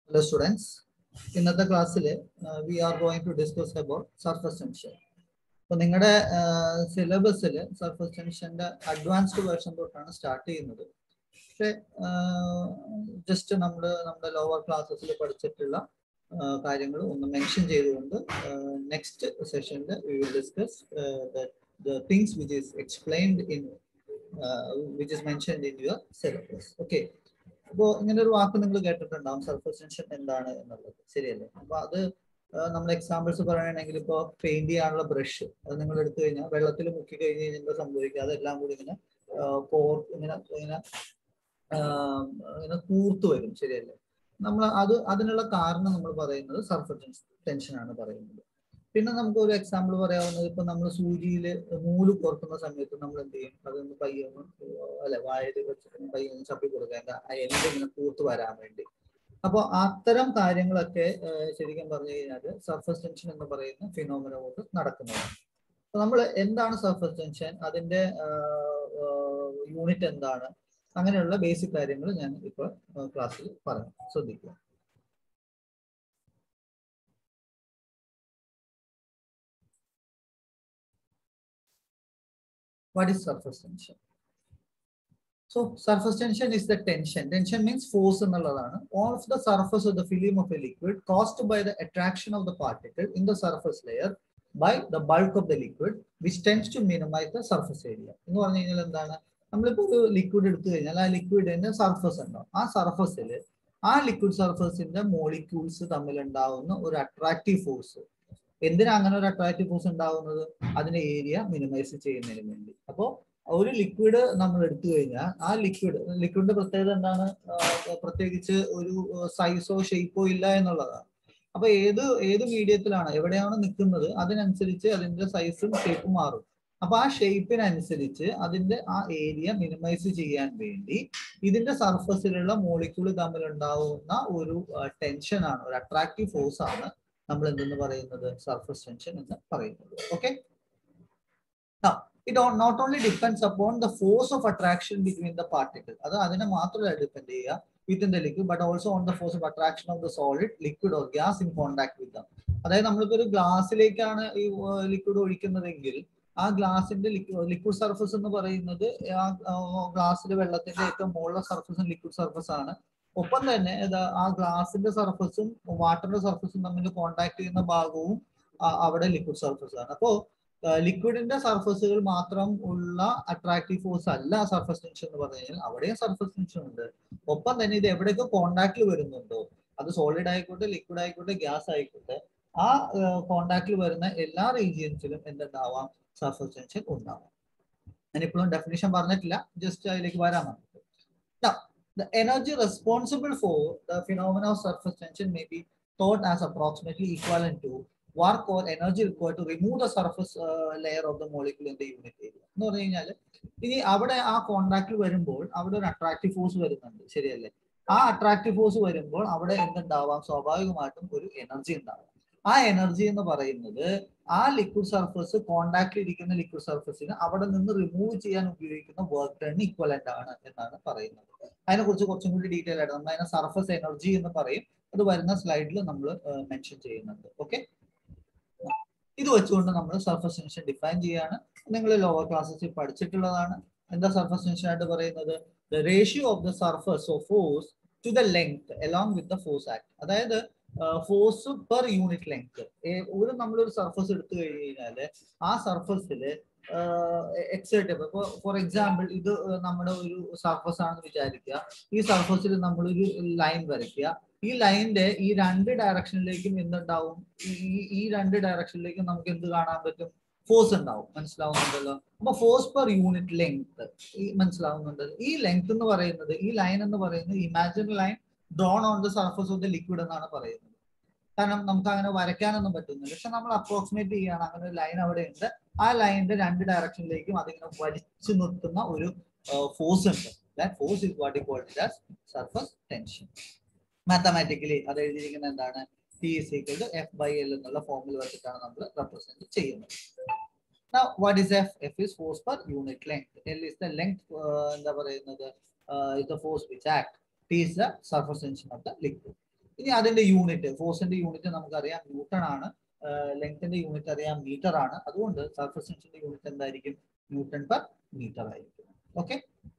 Hello students. ഇന്നത്തെ ക്ലാസ്സിൽ we are going to discuss about surface tension അപ്പൊ നിങ്ങളുടെ സിലബസിൽ സർഫസ് ടെൻഷന്റെ അഡ്വാൻസ്ഡ് വേർഷൻ തൊട്ടാണ് സ്റ്റാർട്ട് ചെയ്യുന്നത് പക്ഷെ ജസ്റ്റ് നമ്മൾ നമ്മുടെ ലോവർ ക്ലാസ്സസിൽ പഠിച്ചിട്ടുള്ള കാര്യങ്ങൾ ഒന്ന് മെൻഷൻ ചെയ്തുകൊണ്ട് നെക്സ്റ്റ് സെഷനിൽ we will discuss the things which is explained in which is mentioned in your syllabus okay അപ്പോൾ ഇങ്ങനെ ഒരു വാക്ക് നിങ്ങൾ കേട്ടിട്ടുണ്ടാവും സർഫസ് ടെൻഷൻ എന്താണ് എന്നുള്ളത് ശരിയല്ലേ അപ്പൊ അത് നമ്മൾ എക്സാമ്പിൾസ് പറയുകയാണെങ്കിൽ ഇപ്പോൾ പെയിന്റ് ചെയ്യാനുള്ള ബ്രഷ് അത് നിങ്ങൾ എടുത്തു കഴിഞ്ഞാൽ വെള്ളത്തിൽ മുക്കി കഴിഞ്ഞ് കഴിഞ്ഞാൽ എന്താ സംഭവിക്കുക അതെല്ലാം കൂടി ഇങ്ങനെ കോർ ഇങ്ങനെ ഇങ്ങനെ ഇങ്ങനെ കൂർത്തു വരും ശരിയല്ലേ നമ്മൾ അത് അതിനുള്ള കാരണം നമ്മൾ പറയുന്നത് സർഫസ് ടെൻഷൻ ആണ് പറയുന്നത് പിന്നെ നമുക്ക് ഒരു എക്സാമ്പിൾ പറയാവുന്നത് ഇപ്പൊ നമ്മൾ സൂചിയിൽ നൂല് കോർക്കുന്ന സമയത്ത് നമ്മൾ എന്ത് ചെയ്യും അതൊന്ന് പയ്യെ ഒന്ന് അല്ലെ വായയിൽ വെച്ചിട്ട് പയ്യെ ഒന്ന് ചപ്പി കൊടുക്കുക ആ എല്ലാം ഇങ്ങനെ കൂത്ത് വരാൻ വേണ്ടി അപ്പോൾ അത്തരം കാര്യങ്ങളൊക്കെ ശരിക്കും പറഞ്ഞു കഴിഞ്ഞാൽ സർഫസ് ടെൻഷൻ എന്ന് പറയുന്ന ഫിനോമിന കൊണ്ട് നടക്കുന്നതാണ് അപ്പൊ നമ്മൾ എന്താണ് സർഫസ് ടെൻഷൻ അതിന്റെ യൂണിറ്റ് എന്താണ് അങ്ങനെയുള്ള ബേസിക് കാര്യങ്ങൾ ഞാൻ ഇപ്പോൾ ക്ലാസ്സിൽ പറയാം ശ്രദ്ധിക്കുക What is surface tension? So surface tension is the tension. Tension means force എന്നുള്ളതാണ്. All of the surface of the film of a liquid caused by the attraction of the particle in the surface layer by the bulk of the liquid which tends to minimize the surface area. എന്ന് പറഞ്ഞു കഴിഞ്ഞാൽ എന്താണ് നമ്മളിപ്പോൾ ഒരു liquid എടുത്തു കഴിഞ്ഞാൽ ആ ലിക്വിഡിന്റെ surface ഉണ്ടാവും ആ സർഫസിൽ ആ ലിക്വിഡ് സർഫസിന്റെ മോളിക്യൂൾസ് തമ്മിൽ ഉണ്ടാവുന്ന ഒരു അട്രാക്റ്റീവ് ഫോഴ്സ് എന്തിനാ അങ്ങനെ ഒരു അട്രാക്റ്റീവ് ഫോഴ്സ് ഉണ്ടാവുന്നത് അതിന്റെ ഏരിയ മിനിമൈസ് ചെയ്യുന്നതിന് വേണ്ടി അപ്പോൾ ഒരു ലിക്വിഡ് നമ്മൾ എടുത്തു കഴിഞ്ഞാൽ ആ ലിക്വിഡ് ലിക്വിഡിന്റെ പ്രത്യേകത എന്താണ് പ്രത്യേകിച്ച് ഒരു സൈസോ ഷേപ്പോ ഇല്ല എന്നുള്ളതാണ് അപ്പൊ ഏത് ഏത് മീഡിയത്തിലാണ് എവിടെയാണ് നിൽക്കുന്നത് അതിനനുസരിച്ച് അതിന്റെ സൈസും ഷേപ്പും മാറും അപ്പൊ ആ ഷേപ്പിനനുസരിച്ച് അതിന്റെ ആ ഏരിയ മിനിമൈസ് ചെയ്യാൻ വേണ്ടി ഇതിന്റെ സർഫസിലുള്ള മോളിക്യൂൾ തമ്മിൽ ഉണ്ടാവുന്ന ഒരു ടെൻഷൻ ആണ് ഒരു അട്രാക്റ്റീവ് ഫോഴ്സ് ആണ് നമ്മൾ എന്തെന്ന് പറയുന്നത് സർഫസ് ടെൻഷൻ എന്ന് പറയുന്നത് okay it not only depends upon the force of attraction between the particle അത് അതിനെ മാത്രമല്ല ഡിപ്പെൻഡ് ചെയ്യുക within the liquid but also on the force of attraction of the solid liquid or gas in contact with them അതായത് നമ്മളിപ്പോ ഒരു ഗ്ലാസ്സിലേക്കാണ് ഈ liquid ഒഴിക്കുന്നതെങ്കിൽ ആ ഗ്ലാസിന്റെ ലിക്വിഡ് സർഫസ് എന്ന് പറയുന്നത് ആ ഗ്ലാസ്സിലെ വെള്ളത്തിന്റെ ഏറ്റവും മുകളിലെ സർഫസും ലിക്വിഡ് സർഫസ് ആണ് ഒപ്പം തന്നെ ആ ഗ്ലാസിന്റെ സർഫസും വാട്ടറിന്റെ സർഫസും തമ്മിൽ കോണ്ടാക്ട് ചെയ്യുന്ന ഭാഗവും അവിടെ ലിക്വിഡ് സർഫസ് ആണ് അപ്പോ ലിക്വിഡിന്റെ സർഫസുകൾ മാത്രം ഉള്ള അട്രാക്റ്റീവ് ഫോഴ്സ് അല്ല സർഫസ് ടെൻഷൻ എന്ന് പറഞ്ഞു കഴിഞ്ഞാൽ അവിടെയും സർഫസ് ടെൻഷൻ ഉണ്ട് ഒപ്പം തന്നെ ഇത് എവിടെയൊക്കെ കോണ്ടാക്റ്റിൽ വരുന്നുണ്ടോ അത് സോളിഡ് ആയിക്കോട്ടെ ലിക്വിഡ് ആയിക്കോട്ടെ ഗ്യാസ് ആയിക്കോട്ടെ ആ കോണ്ടാക്റ്റിൽ വരുന്ന എല്ലാ റീജിയൻസിലും എന്തുണ്ടാവാം സർഫസ് ടെൻഷൻ ഉണ്ടാവാം ഞാനിപ്പോഴും ഡെഫിനിഷൻ പറഞ്ഞിട്ടില്ല ജസ്റ്റ് അതിലേക്ക് വരാൻ നമുക്ക് the energy responsible for the phenomena of surface tension may be thought as approximately equivalent to work or energy required to remove the surface uh, layer of the molecule in the unit area എന്ന് പറഞ്ഞു കഴിഞ്ഞാൽ ഇനി അവിടെ ആ contact വരുമ്പോൾ അവിടെ ഒരു attractive force വരുന്നുണ്ട് ശരിയല്ലേ ആ അട്രാക്റ്റീവ് ഫോഴ്സ് വരുമ്പോൾ അവിടെ എന്തുണ്ടാവാം സ്വാഭാവികമായിട്ടും ഒരു എനർജി ഉണ്ടാവാം ആ എനർജി എന്ന് പറയുന്നത് ആ ലിക്വിഡ് സർഫസ് കോണ്ടാക്റ്റിൽ ഇരിക്കുന്ന ലിക്വിഡ് സർഫസിന് അവിടെ നിന്ന് റിമൂവ് ചെയ്യാൻ ഉപയോഗിക്കുന്ന വർക്ക് ടൺ ഇക്വലന്റ് ആണ് എന്നാണ് പറയുന്നത് അതിനെക്കുറിച്ച് കുറച്ചും കൂടി ഡീറ്റെയിൽ ആയിട്ട് നമ്മൾ അതിനെ സർഫസ് എനർജി എന്ന് പറയും അത് വരുന്ന സ്ലൈഡിൽ നമ്മൾ മെൻഷൻ ചെയ്യുന്നുണ്ട് ഓക്കെ ഇത് വെച്ചുകൊണ്ട് നമ്മൾ സർഫസ് ടെൻഷൻ ഡിഫൈൻ ചെയ്യാണ് നിങ്ങൾ ലോവർ ക്ലാസ്സസിൽ പഠിച്ചിട്ടുള്ളതാണ് എന്താ സർഫസ് ടെൻഷൻ ആയിട്ട് പറയുന്നത് the ratio of the surface of force to the length along with the force act അതായത് ഫോഴ്സ് പെർ യൂണിറ്റ് ലെങ്ത് ഒരു നമ്മളൊരു സർഫസ് എടുത്തു കഴിഞ്ഞു കഴിഞ്ഞാല് ആ സർഫസിൽ എക്സേർട്ട് ഇപ്പൊ ഫോർ എക്സാമ്പിൾ ഇത് നമ്മുടെ ഒരു സർഫസ് ആണെന്ന് വിചാരിക്കുക ഈ സർഫസിൽ നമ്മളൊരു ലൈൻ വരയ്ക്കുക ഈ ലൈനിന്റെ ഈ രണ്ട് ഡയറക്ഷനിലേക്കും എന്തുണ്ടാവും ഈ ഈ രണ്ട് ഡയറക്ഷനിലേക്കും നമുക്ക് എന്ത് കാണാൻ പറ്റും ഫോഴ്സ് ഉണ്ടാവും മനസ്സിലാവുന്നുണ്ടല്ലോ അപ്പൊ ഫോഴ്സ് പെർ യൂണിറ്റ് ലെങ്ത് ഈ മനസ്സിലാവുന്നുണ്ട് ഈ ലെങ്ത് എന്ന് പറയുന്നത് ഈ ലൈൻ എന്ന് പറയുന്നത് imagine line drawn on the surface of the liquid എന്നാണ് പറയുന്നത് കാരണം നമുക്ക് അങ്ങനെ വരയ്ക്കാനൊന്നും പറ്റുന്നില്ല പക്ഷെ നമ്മൾ അപ്രോക്സിമേറ്റ് ചെയ്യുകയാണ് അങ്ങനെ ഒരു ലൈൻ അവിടെ ഉണ്ട് ആ ലൈനിന്റെ രണ്ട് ഡയറക്ഷനിലേക്കും അതിങ്ങനെ വലിച്ചു നിർത്തുന്ന ഒരു ഫോഴ്സ് ഉണ്ട് that force is what equalled as surface tension mathematically അത് എഴുതിയിരിക്കുന്നത് എന്താണ് T is equal to F by L എന്നുള്ള ഫോമിൽ വെച്ചിട്ടാണ് നമ്മൾ റെപ്രസെന്റ് ചെയ്യുന്നത് Now, what is F? F is force per unit length. L is the length, uh, എന്താ പറയുന്നത്, uh, is the force which act. T is the surface tension of the liquid. ഇനി അതിന്റെ unit ഫോഴ്സിന്റെ unit നമുക്കറിയാം newton ആണ് ലെങ്ത്തിന്റെ unit അറിയാം metre ആണ് അതുകൊണ്ട് സർഫസ് ടെൻഷന്റെ യൂണിറ്റ് എന്തായിരിക്കും ന്യൂട്ടൺ പെർ മീറ്റർ ആയിരിക്കും okay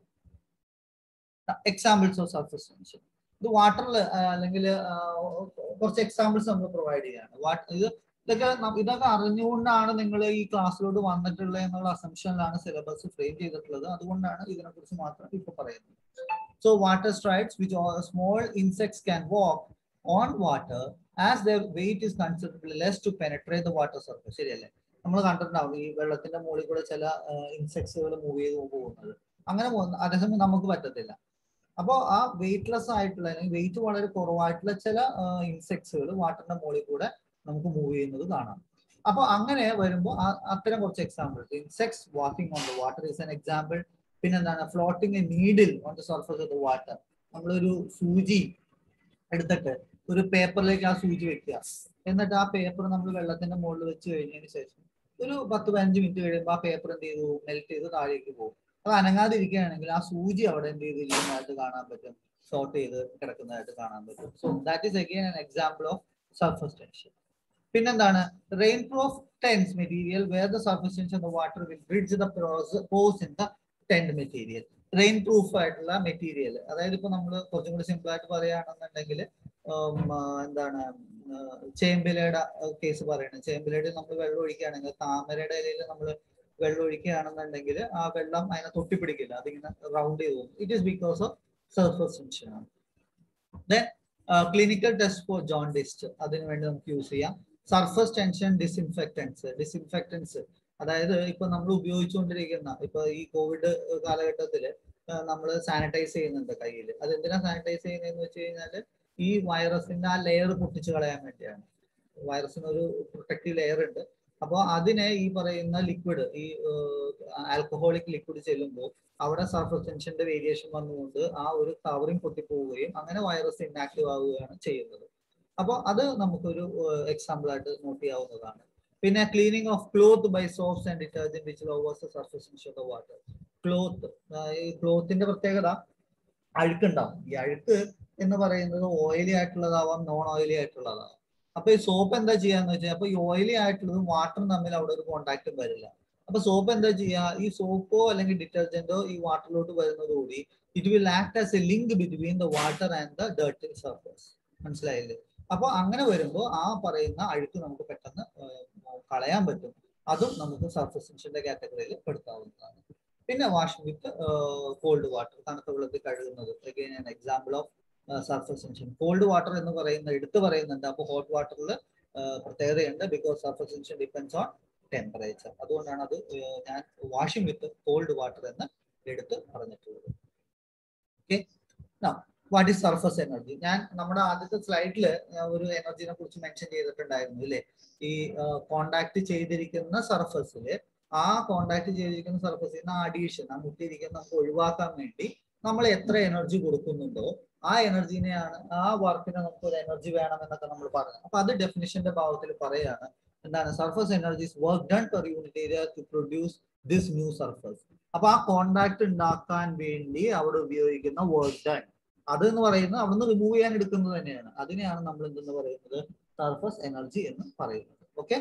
examples of surface tension ഇത് വാട്ടറിൽ അല്ലെങ്കിൽ കുറച്ച് എക്സാമ്പിൾസ് നമ്മൾ പ്രൊവൈഡ് ചെയ്യാണ് വാട്ട് ഇത് ഇതൊക്കെ ന- ഇതൊക്കെ അറിഞ്ഞുകൊണ്ടാണ് നിങ്ങൾ ഈ ക്ലാസ്സിലോട്ട് വന്നിട്ടുള്ളത് എന്നുള്ള അസംഷനിലാണ് സിലബസ് ഫ്രെയിം ചെയ്തിട്ടുള്ളത് അതുകൊണ്ടാണ് ഇതിനെ കുറിച്ച് മാത്രം ഇപ്പൊ പറയുന്നത് so water striders which small insects can walk on water as their weight is considerable less to penetrate the water surface ശരിയല്ലേ നമ്മൾ കണ്ടിട്ടുണ്ടാവും ഈ വെള്ളത്തിന്റെ മുകളിൽ കൂടെ ചില ഇൻസെക്ട്സുകൾ മൂവ് ചെയ്ത് പോകുന്നത് അങ്ങനെ പോകുന്ന അതേസമയം നമുക്ക് പറ്റത്തില്ല അപ്പോൾ ആ വെയിറ്റ്ലെസ് ആയിട്ടുള്ള അല്ലെങ്കിൽ വെയിറ്റ് വളരെ കുറവായിട്ടുള്ള ചില ഇൻസെക്ട്സുകൾ വാട്ടറിന്റെ മുകളിൽ കൂടെ നമുക്ക് മൂവ് ചെയ്യുന്നത് കാണാം അപ്പൊ അങ്ങനെ വരുമ്പോൾ അത്തരം കുറച്ച് examples insects walking on the water is an example പിന്നെന്താണ് floating a needle on the surface of the water നമ്മളൊരു സൂചി എടുത്തിട്ട് ഒരു പേപ്പറിലേക്ക് ആ സൂചി വെക്കുക എന്നിട്ട് ആ പേപ്പർ നമ്മൾ വെള്ളത്തിന്റെ മുകളിൽ വെച്ച് കഴിഞ്ഞതിന് ശേഷം ഒരു പത്ത് പതിനഞ്ച് മിനിറ്റ് കഴിയുമ്പോൾ ആ പേപ്പർ എന്ത് ചെയ്തു മെൽറ്റ് ചെയ്ത് താഴേക്ക് പോകും അത് അനങ്ങാതിരിക്കുകയാണെങ്കിൽ ആ സൂചി അവിടെ എന്ത് ചെയ്തിരിക്കുന്നതായിട്ട് കാണാൻ പറ്റും ഷോർട്ട് ചെയ്ത് കിടക്കുന്നതായിട്ട് കാണാൻ പറ്റും so that is again an example of surface tension പിന്നെന്താണ് rain proof tents material where the surface tension of water will bridge the pores in the tent material rain proof ആയിട്ടുള്ള മെറ്റീരിയൽ അതായത് ഇപ്പൊ നമ്മൾ കുറച്ചും കൂടി സിമ്പിൾ ആയിട്ട് പറയുകയാണെന്നുണ്ടെങ്കിൽ എന്താണ് ചേമ്പിലയുടെ കേസ് പറയണം ചേമ്പിലയുടെ നമ്മൾ വെള്ളം ഒഴിക്കുകയാണെങ്കിൽ താമരയുടെ ഇലയിൽ നമ്മൾ വെള്ളം ഒഴിക്കുകയാണെന്നുണ്ടെങ്കിൽ ആ വെള്ളം അതിനെ തൊട്ടിപ്പിടിക്കില്ല അതിങ്ങനെ റൗണ്ട് ചെയ്ത് പോകും it is because of surface tension ആണ് then clinical test for jaundice അതിന് വേണ്ടി നമുക്ക് യൂസ് ചെയ്യാം സർഫസ് ടെൻഷൻ ഡിസിൻഫെക്റ്റൻസ് ഡിസിൻഫെക്റ്റൻസ് അതായത് ഇപ്പൊ നമ്മൾ ഉപയോഗിച്ചുകൊണ്ടിരിക്കുന്ന ഇപ്പൊ ഈ കോവിഡ് കാലഘട്ടത്തിൽ നമ്മൾ സാനിറ്റൈസ് ചെയ്യുന്നുണ്ട് കയ്യിൽ അത് എന്തിനാ സാനിറ്റൈസ് ചെയ്യുന്നതെന്ന് വെച്ച് കഴിഞ്ഞാൽ ഈ വൈറസിന്റെ ആ ലെയർ പൊട്ടിച്ച് കളയാൻ വേണ്ടിയാണ് വൈറസിന് ഒരു പ്രൊട്ടക്റ്റീവ് ലെയർ ഉണ്ട് അപ്പോൾ അതിനെ ഈ പറയുന്ന ലിക്വിഡ് ഈ ആൽക്കഹോളിക് ലിക്വിഡ് ചെല്ലുമ്പോൾ അവിടെ സർഫസ് ടെൻഷന്റെ വേരിയേഷൻ വന്നുകൊണ്ട് ആ ഒരു കവറിങ് പൊട്ടിപ്പോവുകയും അങ്ങനെ വൈറസ് ഇനാക്റ്റീവ് ആവുകയാണ് ചെയ്യുന്നത് അപ്പോൾ അത് നമുക്കൊരു എക്സാമ്പിൾ ആയിട്ട് നോട്ട് ചെയ്യാവുന്നതാണ് പിന്നെ cleaning of cloth by soaps and detergent which lowers the surface tension of water cloth ഈ ക്ലോത്തിന്റെ പ്രത്യേകത അഴുക്കുണ്ടാവും ഈ അഴുക്ക് എന്ന് പറയുന്നത് ഓയിലി ആയിട്ടുള്ളതാവാം നോൺ ഓയിലി ആയിട്ടുള്ളതാവാം അപ്പൊ ഈ സോപ്പ് എന്താ ചെയ്യാന്ന് വെച്ചാൽ അപ്പൊ ഈ ഓയിലി ആയിട്ടുള്ളതും വാട്ടറും തമ്മിൽ അവിടെ ഒരു കോണ്ടാക്റ്റും വരില്ല അപ്പൊ സോപ്പ് എന്താ ചെയ്യുക ഈ സോപ്പോ അല്ലെങ്കിൽ ഡിറ്റർജന്റോ ഈ വാട്ടറിലോട്ട് വരുന്നതോടുകൂടി it will act as a link between the water and the dirty surface മനസ്സിലായില്ലേ അപ്പൊ അങ്ങനെ വരുമ്പോൾ ആ പറയുന്ന അഴുക്ക് നമുക്ക് പെട്ടെന്ന് കളയാൻ പറ്റും അതും നമുക്ക് സർഫസ് ടെൻഷന്റെ കാറ്റഗറിയിൽ പെടുത്താവുന്നതാണ് പിന്നെ വാഷിംഗ് വിത്ത് കോൾഡ് വാട്ടർ തണുത്ത വെള്ളത്തിൽ കഴുകുന്നത് again an example of surface tension cold water എന്ന് പറയുന്ന എടുത്തു പറയുന്നുണ്ട് അപ്പോൾ ഹോട്ട് വാട്ടറിൽ പ്രത്യേകതയുണ്ട് because surface tension depends on temperature അതുകൊണ്ടാണ് അത് ഞാൻ വാഷിംഗ് വിത്ത് കോൾഡ് വാട്ടർ എന്ന് എടുത്ത് പറഞ്ഞിട്ടുള്ളത് okay what is surface energy ഞാൻ നമ്മുടെ ആദ്യത്തെ സ്ലൈഡിൽ ഒരു എനർജിനെ കുറിച്ച് മെൻഷൻ ചെയ്തിട്ടുണ്ടായിരുന്നു ഇല്ലേ ഈ കോണ്ടാക്ട് ചെയ്തിരിക്കുന്ന സർഫസിൽ ആ കോണ്ടാക്ട് ചെയ്തിരിക്കുന്ന സർഫസിൽ നിന്ന് ആ അഡീഷൻ ആ മുട്ടിയിരിക്കുന്ന നമുക്ക് ഒഴിവാക്കാൻ വേണ്ടി നമ്മൾ എത്ര എനർജി കൊടുക്കുന്നുണ്ടോ ആ എനർജിനെയാണ് ആ വർക്കിന് നമുക്ക് ഒരു എനർജി വേണം എന്നൊക്കെ നമ്മൾ പറഞ്ഞു അപ്പൊ അത് ഡെഫിനിഷന്റെ ഭാവത്തിൽ പറയാണ് എന്താണ് surface energies work done per unit area to produce this new surface അപ്പൊ ആ കോണ്ടാക്ട് ഉണ്ടാക്കാൻ വേണ്ടി അവിടെ ഉപയോഗിക്കുന്ന വർക്ക് ഡൺ അത് എന്ന് പറയുന്നത് അവിടുന്ന് റിമൂവ് ചെയ്യാൻ എടുക്കുന്നത് തന്നെയാണ് അതിനെയാണ് നമ്മൾ എന്തെന്ന് പറയുന്നത് സർഫസ് എനർജി എന്ന് പറയുന്നത് ഓക്കെ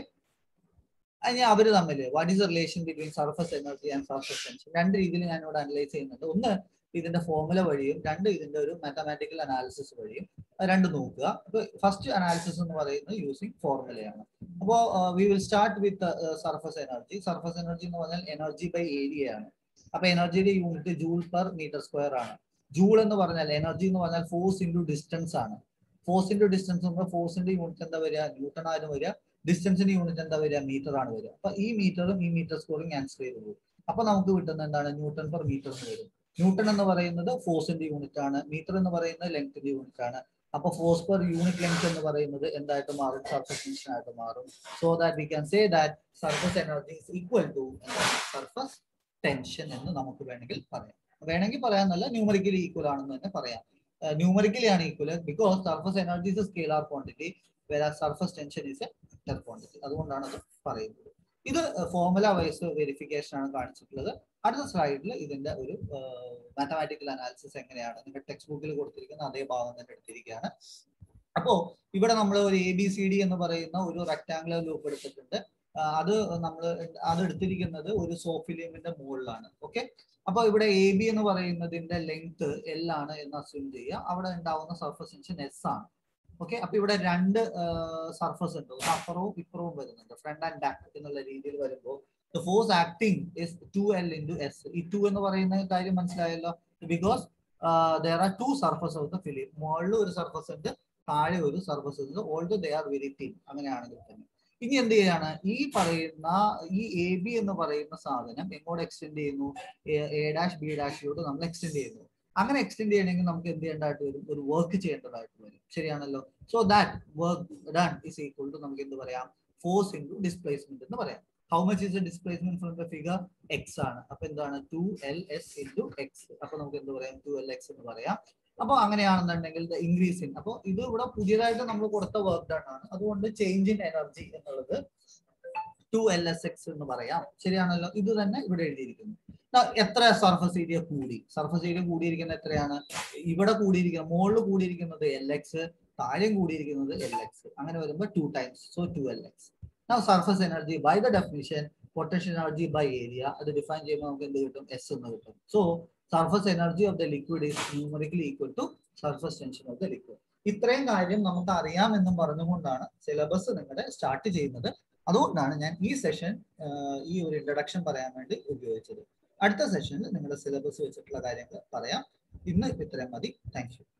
അതിന് അവർ തമ്മിൽ what is relation between surface energy and surface tension രണ്ട് രീതിയിൽ ഞാൻ ഇവിടെ അനലൈസ് ചെയ്യുന്നുണ്ട് ഒന്ന് ഇതിന്റെ ഫോർമുല വഴിയും രണ്ട് ഇതിന്റെ ഒരു മാത്തമാറ്റിക്കൽ അനാലിസിസ് വഴിയും രണ്ട് നോക്കുക അപ്പൊ ഫസ്റ്റ് അനാലിസിസ് എന്ന് പറയുന്നത് യൂസിങ് ഫോർമുലയാണ് അപ്പോൾ we will start with surface energy surface energy എന്ന് പറഞ്ഞാൽ എനർജി ബൈ ഏരിയ ആണ് അപ്പൊ എനർജിയുടെ unit joule per metre square ആണ് ജൂൾ എന്ന് പറഞ്ഞാൽ എനർജി എന്ന് പറഞ്ഞാൽ ഫോഴ്സ് ഇൻറ്റു ഡിസ്റ്റൻസ് ആണ് ഫോഴ്സ് ഇൻറ്റു ഡിസ്റ്റൻസ് എന്ന് ഫോഴ്സിന്റെ യൂണിറ്റ് എന്താ വരിക ന്യൂട്ടൺ ആണ് വരിക ഡിസ്റ്റൻസിന്റെ യൂണിറ്റ് എന്താ വരിക മീറ്റർ ആണ് വരിക അപ്പൊ ഈ മീറ്ററും ഈ മീറ്റർ സ്കോറും ക്യാൻസൽ ചെയ്ത് പോകും അപ്പൊ നമുക്ക് കിട്ടുന്ന എന്താണ് ന്യൂട്ടൺ പെർ മീറ്റർ എന്ന് വരും ന്യൂട്ടൺ എന്ന് പറയുന്നത് ഫോഴ്സിന്റെ യൂണിറ്റ് ആണ് മീറ്റർ എന്ന് പറയുന്നത് ലെങ്ത്തിന്റെ യൂണിറ്റ് ആണ് അപ്പൊ ഫോഴ്സ് പെർ യൂണിറ്റ് ലെങ്ത് എന്ന് പറയുന്നത് എന്തായിട്ട് മാറും സർഫസ് ടെൻഷൻ ആയിട്ട് മാറും so that we can say that surface energy is equal to surface tension എന്ന് നമുക്ക് വേണമെങ്കിൽ പറയാം വേണമെങ്കിൽ പറയാന്നല്ല ന്യൂമറിക്കലി ഈക്വൽ ആണെന്ന് തന്നെ പറയാം ന്യൂമറിക്കലി ആണ് equal because surface energy is a scalar quantity വേറെ surface tension is a vector quantity അതുകൊണ്ടാണ് അത് പറയുന്നത് ഇത് ഫോർമുല വൈസ് വെരിഫിക്കേഷൻ ആണ് കാണിച്ചിട്ടുള്ളത് അടുത്ത സ്ലൈഡിൽ ഇതിന്റെ ഒരു മാത്തമാറ്റിക്കൽ അനാലിസിസ് എങ്ങനെയാണ് നിങ്ങളുടെ ടെക്സ്റ്റ് ബുക്കിൽ കൊടുത്തിരിക്കുന്ന അതേ ഭാഗം തന്നെ എടുത്തിരിക്കുകയാണ് അപ്പോ ഇവിടെ നമ്മൾ ഒരു എ ബി സി ഡി എന്ന് പറയുന്ന ഒരു റെക്ടാംഗുലർ ലൂപ്പ് എടുത്തിട്ടുണ്ട് ആ, അത് നമ്മൾ അത് എടുത്തിരിക്കുന്നത് ഒരു സോഫിലിയമിന്റെ മുകളിലാണ് ഓക്കെ അപ്പൊ ഇവിടെ എ ബി എന്ന് പറയുന്നതിന്റെ ലെങ്ത് എൽ ആണ് എന്ന് അസ്യൂം ചെയ്യുക അവിടെ ഉണ്ടാവുന്ന സർഫസ് ടെൻഷൻ എസ് ആണ് ഓക്കെ അപ്പൊ ഇവിടെ രണ്ട് സർഫസ് ഉണ്ട് ഒന്ന് അപ്പുറവും ഇപ്പുറവും വരുന്നുണ്ട് ഫ്രണ്ട് ആൻഡ് ബാക്ക് എന്നുള്ള രീതിയിൽ വരുമ്പോൾ the force acting is two L into S ഈ ടു എന്ന് പറയുന്ന കാര്യം മനസ്സിലായല്ലോ because there are two surface of the film മുകളിൽ ഒരു സർഫസ് ഉണ്ട് താഴെ ഒരു സർഫസ് ഉണ്ട് although they are very thin അങ്ങനെയാണെങ്കിൽ തന്നെ ഇനി എന്ത് ചെയ്യാണ് ഈ പറയുന്ന ഈ എ ബി എന്ന് പറയുന്ന സാധനം എങ്ങോട്ട് എക്സ്റ്റെൻഡ് ചെയ്യുന്നു എ ഡാഷ് ബി ഡാഷിലോട്ട് നമ്മൾ എക്സ്റ്റെൻഡ് ചെയ്യുന്നു അങ്ങനെ എക്സ്റ്റെൻഡ് ചെയ്യണമെങ്കിൽ നമുക്ക് എന്ത് ചെയ്യേണ്ടതായിട്ട് വരും ഒരു വർക്ക് ചെയ്യേണ്ടതായിട്ട് വരും ശരിയാണല്ലോ so that work done is equal to നമുക്ക് എന്ത് പറയാം ഫോഴ്സ് ഇൻറ്റു ഡിസ്പ്ലേസ്മെന്റ് എന്ന് പറയാം how much is displacement from the figure X ആണ് അപ്പൊ എന്താണ് two L S into X അപ്പൊ നമുക്ക് എന്ത് പറയാം ടു എൽ എക്സ് എന്ന് പറയാം അപ്പൊ അങ്ങനെയാണെന്നുണ്ടെങ്കിൽ ഇൻക്രീസ് ഇൻ അപ്പൊ ഇത് ഇവിടെ പുതിയതായിട്ട് നമ്മൾ കൊടുത്ത വർക്ക് ഡൺ ആണ് അതുകൊണ്ട് ചേഞ്ച് ഇൻ എനർജി എന്നുള്ളത് ടു എൽ എസ് എക്സ് എന്ന് പറയാം ശരിയാണല്ലോ ഇത് തന്നെ ഇവിടെ എഴുതിയിരിക്കുന്നു ദാ എത്ര സർഫസ് ഏരിയ കൂടി സർഫസ് ഏരിയ കൂടിയിരിക്കുന്നത് എത്രയാണ് ഇവിടെ കൂടിയിരിക്കുന്നത് മുകളിൽ കൂടിയിരിക്കുന്നത് എൽ എക്സ് താഴെയും കൂടിയിരിക്കുന്നത് എൽ എക്സ് അങ്ങനെ വരുമ്പോൾ two times so two L X surface energy by the definition potential energy by area അത് ഡിഫൈൻ ചെയ്യുമ്പോൾ നമുക്ക് എന്ത് കിട്ടും എസ് എന്ന് കിട്ടും so surface energy of the liquid is numerically equal to surface tension of the liquid ഇത്രയും കാര്യം നമുക്ക് അറിയാമെന്നും പറഞ്ഞുകൊണ്ടാണ് സിലബസ് നിങ്ങളുടെ സ്റ്റാർട്ട് ചെയ്യുന്നത് അതുകൊണ്ടാണ് ഞാൻ ഈ സെഷൻ ഈ ഒരു ഇൻട്രഡക്ഷൻ പറയാൻ വേണ്ടി ഉപയോഗിച്ചത് അടുത്ത സെഷനിൽ നിങ്ങളുടെ സിലബസ് വെച്ചിട്ടുള്ള കാര്യങ്ങൾ പറയാം ഇന്ന് ഇത്രയും മതി താങ്ക് യു